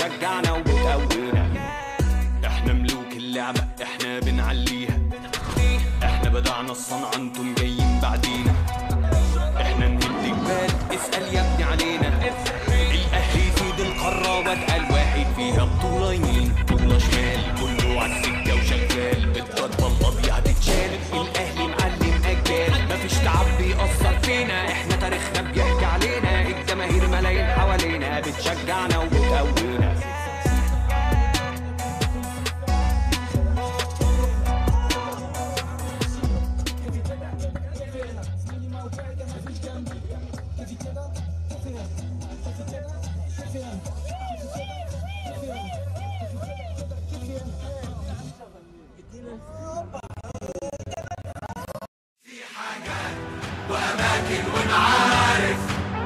بتشجعنا وبتقوينا احنا ملوك اللعبة احنا بنعليها احنا بدعنا الصنعة انتم جايين بعدينا احنا نهد جبال اسأل يا ابني علينا الاهلي يفيد القارة واتقل واحد فيها بطولة يمين بطولة شمال كله عالسكة وشغال بتبطل القضية هتتشال الاهلي معلم اجيال مفيش تعب بيأثر فينا احنا تاريخنا بيحكي علينا الجماهير ملايين حوالينا بتشجعنا وبتقوينا وأماكن ونعارف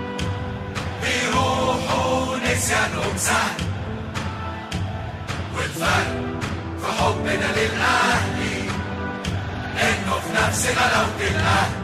بيروحوا نسيانهم سهل والفرق في حبنا للأهلي إنه في نفس غلاوة الأهل